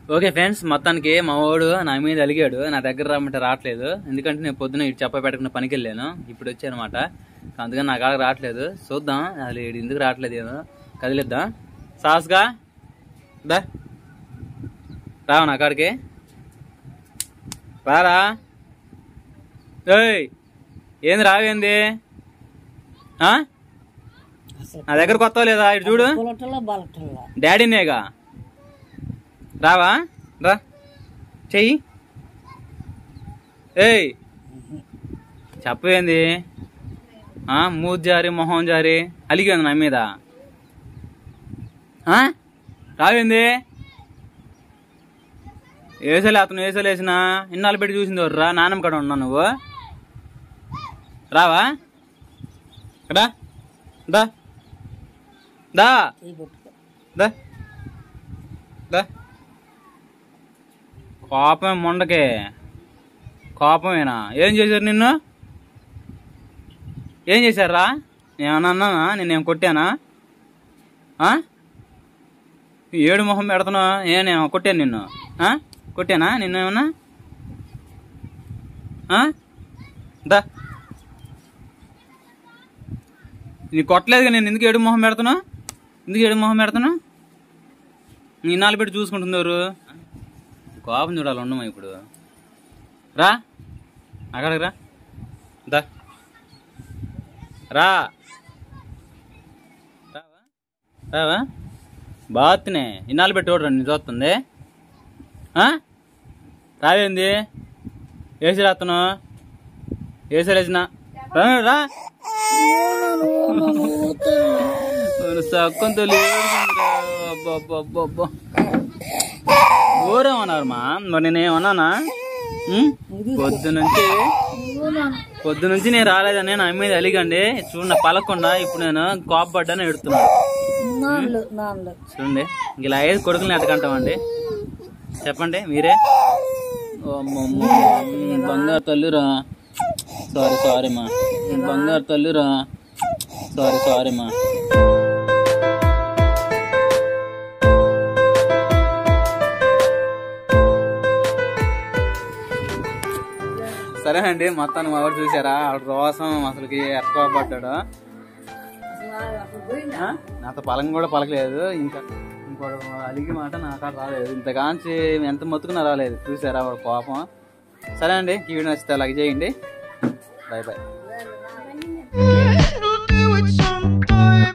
Okay friends మొత్తానికి మా వాడు నా మీద అలిగాడు నా దగ్గర రమ్మంటే రావట్లేదు ఎందుకంటే నేను పొద్దున ఇటు చెప్ప పెట్టుకున్న పనికి వెళ్ళాను ఇప్పుడు వచ్చానమాట అందుకని నా కాడ రావట్లేదు చూద్దాం అసలు ఈడు ఎందుకు రావట్లేదు ఏదో కదిలిద్దాం సాస్గా దా రావు నా కాడికి రారా ఏయ్ ఏంది రావేంది ఆ? అసలు నా దగ్గర కొత్త లేదా ఇటు చూడు పొలటల్లో బలటల్లో డాడీనేగా రావా రా చెయ్యి ఏయ్ చెప్పేంది ఆ, మూతి జారి మొహం జారి అలిగింది నా మీద ఆ? రావేంది ఏసలే అతను ఏసలు వేసిన ఇన్నాళ్ళు పెట్టి చూసింది రా నాన్నమ్మ కాడ ఉన్నా నువ్వు రావా రా దా దా చేయి పట్టుకో దా దా కోపం మొండకే కోపమేనా ఏం చేశారు నిన్ను ఏం చేశారా నేనేమన్నా అన్నానా నేనేం కొట్టానా ఆ? ఏడు మొహం పెడుతున్నా ఏ నేను కొట్టాను నిన్ను ఆ? కొట్టానా నిన్నేమన్నా ఆ? దా నీ కొట్టలేదుగా నేను ఎందుకు ఏడు మొహం పెడుతున్నా ఎందుకు ఏడు మొహం పెడుతున్నా నీ నాలుగు పెట్టి చూసుకుంటున్నారు కోపం చూడాలి ఉండమా ఇప్పుడు రా అక్కడికి రా దా రా రావా రావా బాత్నే ఇన్నాళ్ళు పెట్టి చూడరా నేను చూస్తుంది ఆ? రావేంది ఏసీ రాత్తను ఏసీ రాసిన రా రా సక్కంతో ఊరేమన్నారు మా మరి నేను ఏమన్నానా ఉం? పొద్దు నుంచి పొద్దు నుంచి నేను రాలేదని నా మీద అలిగండి చూడండి పలకుండా ఇప్పుడు నేను కోపపడ్డాను ఎడుతున్నాను నాన్లు నాన్లు చూడండి ఇంక ఇలా ఐదు కొడుకుని ఎట్టకంటామండి చెప్పండి మీరే ఓ అమ్మమ్మ. ఉమ్, బంగారు తల్లిరా సారీ సారీ మా బంగారు తల్లిరా సారీ సారీ మా సరేనండి మొత్తానికి మా వాడు చూసారా ఆవిడ రోసం అసలుకి ఎక్కువ పడ్డాడు ఆ? నాతో పలకం కూడా పలకలేదు ఇంకా ఇంకోటి అలిగి మాట నా కాడ రాలేదు ఇంత కాంచి ఎంత మొత్తుకున్నా రాలేదు చూసారా వాడు కోపం సరే అండి ఈ వీడియో నచ్చితే అలాగే చేయండి బాయ్ బాయ్